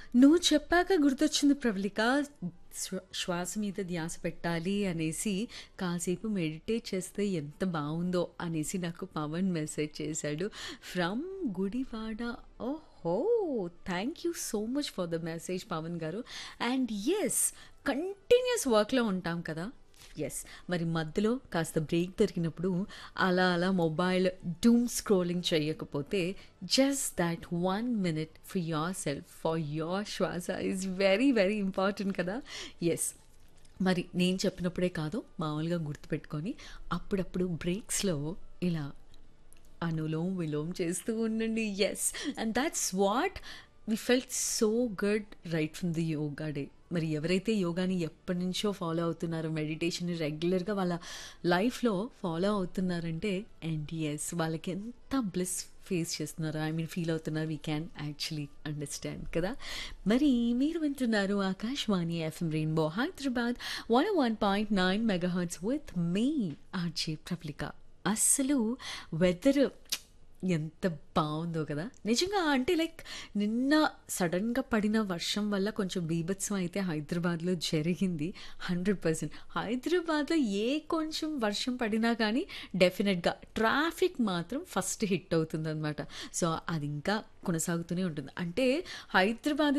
నువ్వు చెప్పాక గుర్తొచ్చింది ప్రవళిక శ్వ- శ్వాస మీద ధ్యాస పెట్టాలి అనేసి కాసేపు మెడిటేట్ చేస్తే ఎంత బాగుందో అనేసి నాకు పవన్ మెసేజ్ చేశాడు ఫ్రమ్ గుడివాడ ఓహో thank you so much for the message Pavan garu and yes continuous వర్క్లో ఉంటాం కదా ఎస్ మరి మధ్యలో కాస్త బ్రేక్ దొరికినప్పుడు అలా అలా మొబైల్ డూమ్ స్క్రోలింగ్ చేయకపోతే just that one minute for yourself for your శ్వాస ఈజ్ వెరీ వెరీ ఇంపార్టెంట్ కదా ఎస్ మరి నేను చెప్పినప్పుడే కాదు మామూలుగా గుర్తుపెట్టుకొని అప్పుడప్పుడు బ్రేక్స్లో ఇలా అనులోమ్ విలోమ్ చేస్తూ ఉండండి yes and that's what we felt so good right from the yoga day మరి ఎవరైతే యోగాని ఎప్పటి నుంచో ఫాలో అవుతున్నారో మెడిటేషన్ రెగ్యులర్గా వాళ్ళ లైఫ్లో ఫాలో అవుతున్నారంటే అండ్ ఎస్ వాళ్ళకి ఎంత బ్లెస్ ఫేస్ చేస్తున్నారు ఐ మీన్ ఫీల్ అవుతున్నారు వీ క్యాన్ యాక్చువల్లీ అండర్స్టాండ్ కదా మరి మీరు వింటున్నారు Akashvani FM Rainbow Hyderabad one one point nine megahertz with me RJ Praflika అస్సలు వెదర్ ఎంత బాగుందో కదా నిజంగా అంటే లైక్ నిన్న సడన్గా పడిన వర్షం వల్ల కొంచెం బీభత్సం అయితే హైదరాబాద్లో జరిగింది హండ్రెడ్ పర్సెంట్ హైదరాబాద్లో ఏ కొంచెం వర్షం పడినా కానీ డెఫినెట్గా ట్రాఫిక్ మాత్రం ఫస్ట్ హిట్ అవుతుంది అనమాట సో అది ఇంకా కొనసాగుతూనే ఉంటుంది అంటే హైదరాబాద్